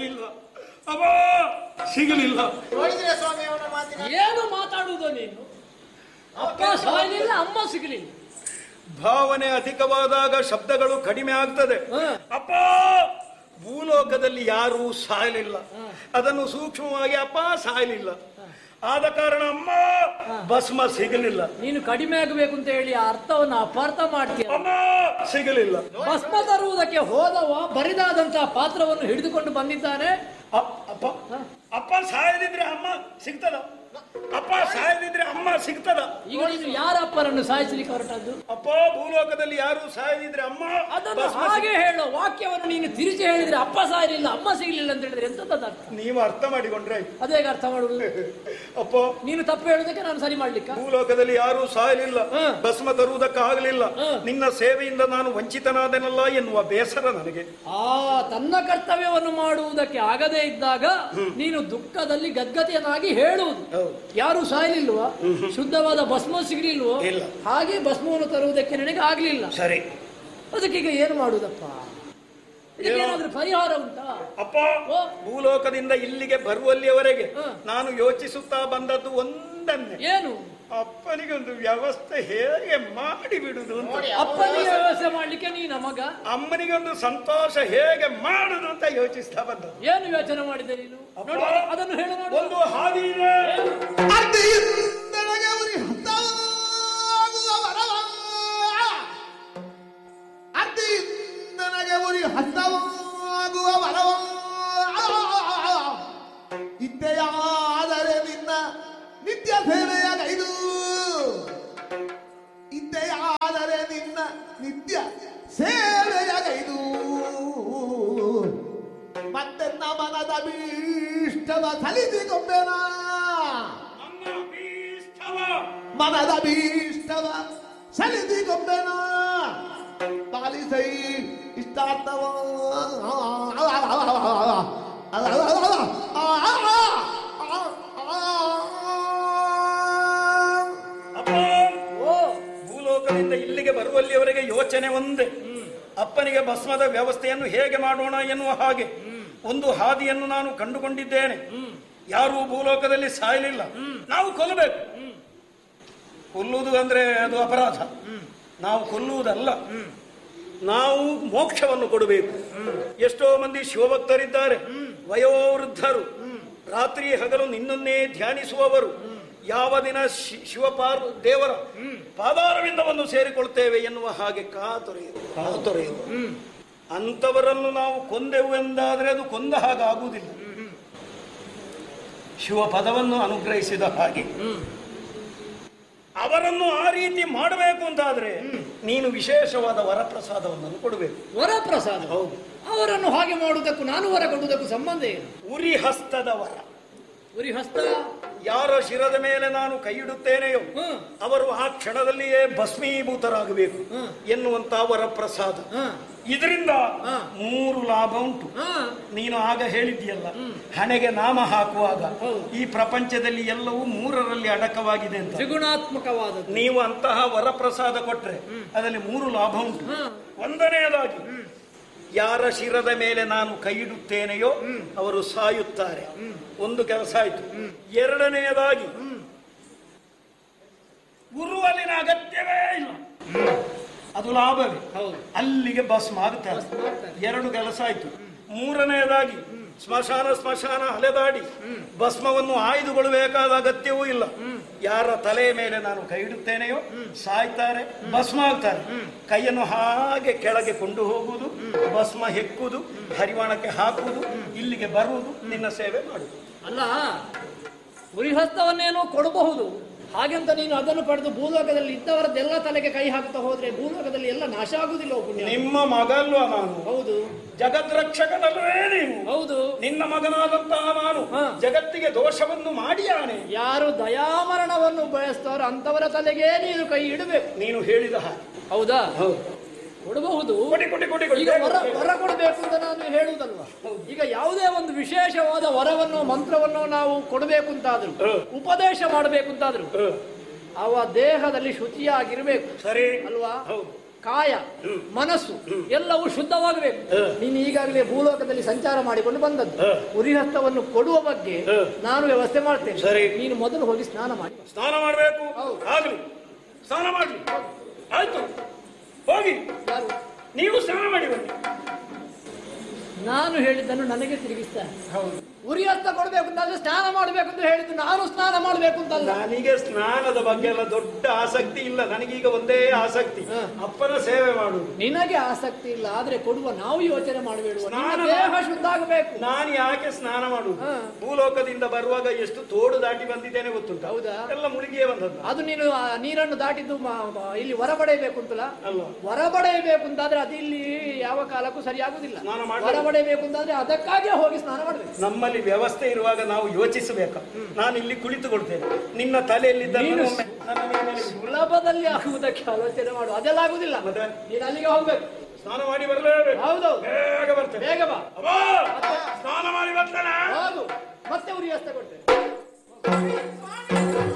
ಸಾಯಲಿಲ್ಲ ಅವ ಸಿಗಲಿಲ್ಲ ನೋಡಿದ್ರೆ ಸ್ವಾಮಿ ಅವನ ಮಾತಿನ ಏನು ಮಾತಾಡುವುದು ನೀನು ಅಪ್ಪ ಸಾಯಲಿಲ್ಲ ಅಮ್ಮ ಸಿಗಲಿಲ್ಲ ಭಾವನೆ ಅಧಿಕವಾದಾಗ ಶಬ್ದಗಳು ಕಡಿಮೆ ಆಗ್ತದೆ ಹ. ಅಪ್ಪ ಭೂಲೋಕದಲ್ಲಿ ಯಾರೂ ಸಾಯಲಿಲ್ಲ ಅದನ್ನು ಸೂಕ್ಷ್ಮವಾಗಿ ಅಪ್ಪ ಸಾಯಲಿಲ್ಲ ಆದ ಕಾರಣ ಅಮ್ಮ ಭಸ್ಮ ಸಿಗಲಿಲ್ಲ ನೀನು ಕಡಿಮೆ ಆಗಬೇಕು ಅಂತ ಹೇಳಿ ಆ ಅರ್ಥವನ್ನು ಅಪಾರ್ಥ ಮಾಡ್ತೀಯ ಅಮ್ಮ ಸಿಗಲಿಲ್ಲ ಭಸ್ಮ ತರುವುದಕ್ಕೆ ಹೋದವ ಬರಿದಾದಂತಹ ಪಾತ್ರವನ್ನು ಹಿಡಿದುಕೊಂಡು ಬಂದಿದ್ದಾನೆ ಅಪ್- ಅಪ್ಪ ಅಪ್ಪ ಸಾಯದಿದ್ರೆ ಅಮ್ಮ ಸಿಗ್ತದ ಅಪ್ಪ ಸಾಯದಿದ್ರೆ ಅಮ್ಮ ಸಿಗ್ತದ ಈಗ ನೀನು ಯಾರ ಅಪ್ಪನನ್ನು ಸಾಯಿಸಲಿಕ್ಕೆ ಹೊರಟದ್ದು ಅಪ್ಪ ಭೂಲೋಕದಲ್ಲಿ ಯಾರು ಸಾಯದಿದ್ರೆ ಅಮ್ಮ ಅದನ್ನು ಭಸ್ಮ ಹಾಗೆ ಹೇಳೋ ವಾಕ್ಯವನ್ನು ನೀನು ತಿರುಚಿ ಹೇಳಿದ್ರೆ ಅಪ್ಪ ಸಾಯಲಿಲ್ಲ ಅಮ್ಮ ಸಿಗಲಿಲ್ಲ ಅಂತ ಹೇಳಿದ್ರೆ ಎಂತದ್ದು ಅರ್ಥ ನೀವು ಅರ್ಥ ಮಾಡಿಕೊಂಡ್ರೆ ಆಯ್ತು ಅದೇ ಅರ್ಥ ಮಾಡುವುದು ಅಪ್ಪ ನೀನು ತಪ್ಪು ಹೇಳುದಕ್ಕೆ ನಾನು ಸರಿ ಮಾಡ್ಲಿಕ್ಕ ಭೂಲೋಕದಲ್ಲಿ ಯಾರೂ ಸಾಯಲಿಲ್ಲ ಹ. ಭಸ್ಮ ತರುವುದಕ್ಕಾಗಲಿಲ್ಲ ಹ. ನಿನ್ನ ಸೇವೆಯಿಂದ ನಾನು ವಂಚಿತನಾದೆನಲ್ಲ ಎನ್ನುವ ಬೇಸರ ನನಗೆ ಆ ತನ್ನ ಕರ್ತವ್ಯವನ್ನು ಮಾಡುವುದಕ್ಕೆ ಆಗದೇ ಇದ್ದಾಗ ನೀನು ದುಃಖದಲ್ಲಿ ಗದ್ಗತಿಯನ್ನಾಗಿ ಹೇಳುವುದು ಹೌದು. ಯಾರು ಸಾಯಲಿಲ್ವಾ ಶುದ್ಧವಾದ ಭಸ್ಮ ಸಿಗಲಿಲ್ವೋ ಇಲ್ಲ. ಹಾಗೆ ಭಸ್ಮವನ್ನು ತರುವುದಕ್ಕೆ ನನಗೆ ಆಗ್ಲಿಲ್ಲ ಸರಿ ಅದಕ್ಕೀಗ ಏನು ಮಾಡುವುದಪ್ಪ ಇದಕ್ಕೇನಾದ್ರೂ ಪರಿಹಾರ ಉಂಟಾ ಅಪ್ಪ ಓ. ಭೂಲೋಕದಿಂದ ಇಲ್ಲಿಗೆ ಬರುವಲ್ಲಿಯವರೆಗೆ ಹ. ನಾನು ಯೋಚಿಸುತ್ತಾ ಬಂದದ್ದು ಒಂದನ್ನೇ ಏನು ಅಪ್ಪನಿಗೆ ಒಂದು ವ್ಯವಸ್ಥೆ ಹೇಗೆ ಮಾಡಿ ಬಿಡುದು ಅಂತ ನೋಡಿ ಅಪ್ಪನಿಗೆ ವ್ಯವಸ್ಥೆ ಮಾಡ್ಲಿಕ್ಕೆ ನೀ ನಮಗ ಅಮ್ಮನಿಗೆ ಒಂದು ಸಂತೋಷ ಹೇಗೆ ಮಾಡುದು ಅಂತ ಯೋಚಿಸ್ತಾ ಬಂದದ್ದು ಏನು ಯೋಚನೆ ಮಾಡಿದೆ ನೀನು ನೋಡು, ಅದನ್ನು ಹೇಳು ನೋಡು ಒಂದು ಹಾದಿ ಇದೆ ಅರ್ಧಿಯಿಂದೊಳಗೆ ಉರಿ ಹತ್ತಾಗುವ ವರವ ಅರ್ಧಿಯಿಂದನಗೆ ಉರಿ ಹತ್ತವಾಗುವ ವರವ ಇದ್ದೆಯಾದರೆ ನಿನ್ನ ನಿತ್ಯ ಸೇವೆಯ ಗೈದು ಇದ್ದೆಯಾದರೆ ನಿನ್ನ ನಿತ್ಯ ಸೇವೆಯ ಗೈದು ಮತ್ತೆನ್ನ ಮನದ ಭೀಷ್ಟವ ಸಲಿಸಿಕೊಂಬೆನ ನನ್ನ ಭೀಷ್ಟವ ಮನದ ಭೀಷ್ಟವ ಸಲಿಸಿಕೊಂಬೆನ ಪಾಲಿಸೈ ಇಷ್ಟಾರ್ಥವ ಅಪ್ಪ ಓ ಭೂಲೋಕದಿಂದ ಇಲ್ಲಿಗೆ ಬರುವಲ್ಲಿಯವರೆಗೆ ಯೋಚನೆ ಒಂದೇ ಅಪ್ಪನಿಗೆ ಭಸ್ಮದ ವ್ಯವಸ್ಥೆಯನ್ನು ಹೇಗೆ ಮಾಡೋಣ ಎನ್ನುವ ಹಾಗೆ ಒಂದು ಹಾದಿಯನ್ನು ನಾನು ಕಂಡುಕೊಂಡಿದ್ದೇನೆ ಯಾರೂ ಭೂಲೋಕದಲ್ಲಿ ಸಾಯಲಿಲ್ಲ ನಾವು ಕೊಲ್ಲಬೇಕು ಕೊಲ್ಲುವುದು ಅಂದ್ರೆ ಅದು ಅಪರಾಧ ನಾವು ಕೊಲ್ಲುವುದಲ್ಲ ನಾವು ಮೋಕ್ಷವನ್ನು ಕೊಡಬೇಕು ಎಷ್ಟೋ ಮಂದಿ ಶಿವಭಕ್ತರಿದ್ದಾರೆ ವಯೋವೃದ್ಧರು ರಾತ್ರಿ ಹಗಲು ನಿನ್ನನ್ನೇ ಧ್ಯಾನಿಸುವವರು ಯಾವ ದಿನ ಶಿ- ಶಿವಪಾರ್ ದೇವರ ಪಾದಾರವಿಂದವನ್ನು ಸೇರಿಕೊಳ್ತೇವೆ ಎನ್ನುವ ಹಾಗೆ ಕಾತೊರೆಯುವುದು ಕಾತೊರೆಯುವುದು ಅಂಥವರನ್ನು ನಾವು ಕೊಂದೆವು ಎಂದಾದರೆ ಅದು ಕೊಂದ ಹಾಗಾಗುವುದಿಲ್ಲ ಶಿವ ಪದವನ್ನು ಅನುಗ್ರಹಿಸಿದ ಹಾಗೆ ಅವರನ್ನು ಆ ರೀತಿ ಮಾಡಬೇಕು ಅಂತಾದ್ರೆ ನೀನು ವಿಶೇಷವಾದ ವರಪ್ರಸಾದವನ್ನು ಕೊಡಬೇಕು ವರಪ್ರಸಾದ ಹೌದು ಅವರನ್ನು ಹಾಗೆ ಮಾಡುವುದಕ್ಕೂ ನಾನು ವರ ಕೊಡುವುದಕ್ಕೂ ಸಂಬಂಧ ಏನು ಉರಿ ಹಸ್ತದ ವರ ಉರಿ ಹಸ್ತ ಯಾರ ಶಿರದ ಮೇಲೆ ನಾನು ಕೈ ಇಡುತ್ತೇನೆಯೋ ಹ್ಮ್. ಅವರು ಆ ಕ್ಷಣದಲ್ಲಿಯೇ ಭಸ್ಮೀಭೂತರಾಗಬೇಕು ಹ್ಮ್. ಎನ್ನುವಂತ ವರಪ್ರಸಾದ ಹ, ಇದರಿಂದ ಹ. ಮೂರು ಲಾಭ ಉಂಟು ಹ, ನೀನು ಆಗ ಹೇಳಿದ್ಯಲ್ಲ ಹಣೆಗೆ ನಾಮ ಹಾಕುವಾಗ ಹೌದು. ಈ ಪ್ರಪಂಚದಲ್ಲಿ ಎಲ್ಲವೂ ಮೂರರಲ್ಲಿ ಅಡಕವಾಗಿದೆ ಅಂತ ತ್ರಿಗುಣಾತ್ಮಕವಾದದ್ದು ನೀವು ಅಂತಹ ವರಪ್ರಸಾದ ಕೊಟ್ರೆ ಅದರಲ್ಲಿ ಮೂರು ಲಾಭ ಉಂಟು ಹ, ಒಂದನೆಯದಾಗಿ ಯಾರ ಶಿರದ ಮೇಲೆ ನಾನು ಕೈ ಇಡುತ್ತೇನೆಯೋ ಅವರು ಸಾಯುತ್ತಾರೆ ಒಂದು ಕೆಲಸ ಆಯ್ತು ಎರಡನೆಯದಾಗಿ ಉರುವಲಿನ ಅಗತ್ಯವೇ ಇಲ್ಲ ಅದು ಲಾಭವೇ ಹೌದು ಅಲ್ಲಿಗೆ ಭಸ್ಮ ಆಗುತ್ತಾರೆ ಭಸ್ಮ ಆಗ್ತಾರೆ. ಎರಡು ಕೆಲಸ ಆಯ್ತು ಮೂರನೆಯದಾಗಿ ಸ್ಮಶಾನ ಸ್ಮಶಾನ ಅಲೆದಾಡಿ ಭಸ್ಮವನ್ನು ಆಯ್ದುಕೊಳ್ಳಬೇಕಾದ ಅಗತ್ಯವೂ ಇಲ್ಲ ಯಾರ ತಲೆಯ ಮೇಲೆ ನಾನು ಕೈ ಇಡುತ್ತೇನೆಯೋ ಸಾಯ್ತಾರೆ ಭಸ್ಮ ಆಗ್ತಾರೆ ಕೈಯನ್ನು ಹಾಗೆ ಕೆಳಗೆ ಕೊಂಡು ಹೋಗುವುದು ಭಸ್ಮ ಹೆಕ್ಕುವುದು ಹರಿವಾಣಕ್ಕೆ ಹಾಕುವುದು ಇಲ್ಲಿಗೆ ಬರುವುದು ನಿನ್ನ ಸೇವೆ ಮಾಡುವುದು ಅಲ್ಲ ಉರಿಹಸ್ತವನ್ನೇನೋ ಕೊಡಬಹುದು ಹಾಗೆಂತ ನೀನು ಅದನ್ನು ಪಡೆದು ಭೂಲೋಕದಲ್ಲಿ ಇದ್ದವರದ್ದೆಲ್ಲ ತಲೆಗೆ ಕೈ ಹಾಕ್ತಾ ಹೋದ್ರೆ ಭೂಲೋಕದಲ್ಲಿ ಎಲ್ಲ ನಾಶ ಆಗುದಿಲ್ಲ ಪುಣ್ಯ ನಿಮ್ಮ ಮಗಲ್ವ ನಾನು ಹೌದು ಜಗದ್ರಕ್ಷಕನಲ್ವೇ ನೀನು ಹೌದು ನಿನ್ನ ಮಗನಾದಂತಹ ನಾನು ಹಾ. ಜಗತ್ತಿಗೆ ದೋಷವನ್ನು ಮಾಡಿಯಾನೆ ಯಾರು ದಯಾಮರಣವನ್ನು ಬಯಸ್ತಾರೋ ಅಂತವರ ತಲೆಗೆ ನೀನು ಕೈ ಇಡಬೇಕು ನೀನು ಹೇಳಿದ ಹಾಗೆ ಹೌದಾ ಹೌದು ಕೊಡಬಹುದು ಕೊಡಿ ಕೊಡಿ ಕೊಡಿ ಕೊಡಿ ಈಗ ವರ ವರ ಕೊಡಬೇಕು ಅಂತ ನಾನು ಹೇಳುವುದಲ್ವಾ ಈಗ ಯಾವುದೇ ಒಂದು ವಿಶೇಷವಾದ ವರವನ್ನು ಮಂತ್ರವನ್ನು ನಾವು ಕೊಡಬೇಕು ಅಂತಾದ್ರು ಹ. ಉಪದೇಶ ಮಾಡಬೇಕು ಅಂತಾದ್ರು ಹ, ಅವ ದೇಹದಲ್ಲಿ ಶುಚಿಯಾಗಿರ್ಬೇಕು ಸರಿ ಅಲ್ವಾ ಹೌದು ಕಾಯ ಮನಸ್ಸು ಎಲ್ಲವೂ ಶುದ್ಧವಾಗಬೇಕು ನೀನು ಈಗಾಗಲೇ ಭೂಲೋಕದಲ್ಲಿ ಸಂಚಾರ ಮಾಡಿಕೊಂಡು ಬಂದದ್ದು ಹ. ಉರಿಹಸ್ತವನ್ನು ಕೊಡುವ ಬಗ್ಗೆ ಹ. ನಾನು ವ್ಯವಸ್ಥೆ ಮಾಡ್ತೇನೆ ಸರಿ. ನೀನು ಮೊದಲು ಹೋಗಿ ಸ್ನಾನ ಮಾಡಿ ಸ್ನಾನ ಮಾಡಬೇಕು ಹೌದು. ಆಗ್ಲಿ ಸ್ನಾನ ಮಾಡ್ಲಿ ಆಯ್ತು ಹೋಗಿ ಯಾರು ನೀವು ಸ್ನಾನ ಮಾಡಿ ಬನ್ನಿ ನಾನು ಹೇಳಿದ್ದನ್ನು ನನಗೆ ತಿರುಗಿಸ್ತಾನೆ ಉರಿಹಸ್ತ ಕೊಡಬೇಕು ಅಂತಂದ್ರೆ ಸ್ನಾನ ಮಾಡಬೇಕು ಅಂತ ಹೇಳಿದ್ದು ನಾನು ಸ್ನಾನ ಮಾಡಬೇಕು ಅಂತಲ್ಲ ನನಗೆ ಸ್ನಾನದ ಬಗ್ಗೆ ಎಲ್ಲ ದೊಡ್ಡ ಆಸಕ್ತಿ ಇಲ್ಲ ನನಗೀಗ ಒಂದೇ ಆಸಕ್ತಿ ಹ. ಅಪ್ಪನ ಸೇವೆ ಮಾಡುವುದು ನಿನಗೆ ಆಸಕ್ತಿ ಇಲ್ಲ ಆದ್ರೆ ಕೊಡುವ ನಾವು ಯೋಚನೆ ಮಾಡಬೇಡುವ ನಿನ್ನ ಸ್ನಾನ ದೇಹ ಶುದ್ಧ ಆಗಬೇಕು ನಾನು ಯಾಕೆ ಸ್ನಾನ ಮಾಡುವುದು ಹ. ಭೂಲೋಕದಿಂದ ಬರುವಾಗ ಎಷ್ಟು ತೋಡು ದಾಟಿ ಬಂದಿದ್ದೇನೆ ಗೊತ್ತುಂಟ ಹೌದಾ? ಎಲ್ಲ ಮುಳುಗಿಯೇ ಬಂದದ್ದು ಅದು ನೀನು ಆ ನೀರನ್ನು ದಾಟಿದ್ದು ಮ- ಮ- ಇಲ್ಲಿ ಹೊರಬಡೆಯಬೇಕು ಅಂತಲ್ಲ ಅಲ್ಲ ಹೊರಬಡೆಯಬೇಕು ಅಂತಾದ್ರೆ ಅದು ಇಲ್ಲಿ ಯಾವ ಕಾಲಕ್ಕೂ ಸರಿಯಾಗುದಿಲ್ಲ ಸ್ನಾನ ಮಾಡ್ಬೇಕು. ಹೊರಬಡೆಯಬೇಕು ಅಂತಾದ್ರೆ ಅದಕ್ಕಾಗಿಯೇ ಹೋಗಿ ಸ್ನಾನ ಮಾಡಬೇಕು ನಮ್ಮಲ್ಲಿ ವ್ಯವಸ್ಥೆ ಇರುವಾಗ ನಾವು ಯೋಚಿಸಬೇಕು ನಾನು ಇಲ್ಲಿ ಕುಳಿತುಕೊಳ್ತೇನೆ ನಿನ್ನ ತಲೆಯಲ್ಲಿದ್ದ ನೀನು ನನ್ನ ಮೇಲೆ ಇಡು. ಸುಲಭದಲ್ಲಿ ಆಗುವುದಕ್ಕೆ ಆಲೋಚನೆ ಮಾಡು ಅದೆಲ್ಲ ಆಗುದಿಲ್ಲ ಮತ್ತೆ? ನೀನು ಅಲ್ಲಿಗೆ ಹೋಗ್ಬೇಕು ಸ್ನಾನ ಮಾಡಿ ಬರಲೇಬೇಕು ಹೌದು ಬೇಗ ಬರ್ತೇನೆ ಬೇಗ ಬಾ ಅಬ್ಬಾ! ಸ್ನಾನ ಮಾಡಿ ಬರ್ತೇನೆ ಹೌದು ಮತ್ತೆ ಉರಿ ಹಸ್ತ ಕೊಡ್ತೇನೆ ಸ್ವಾಮಿ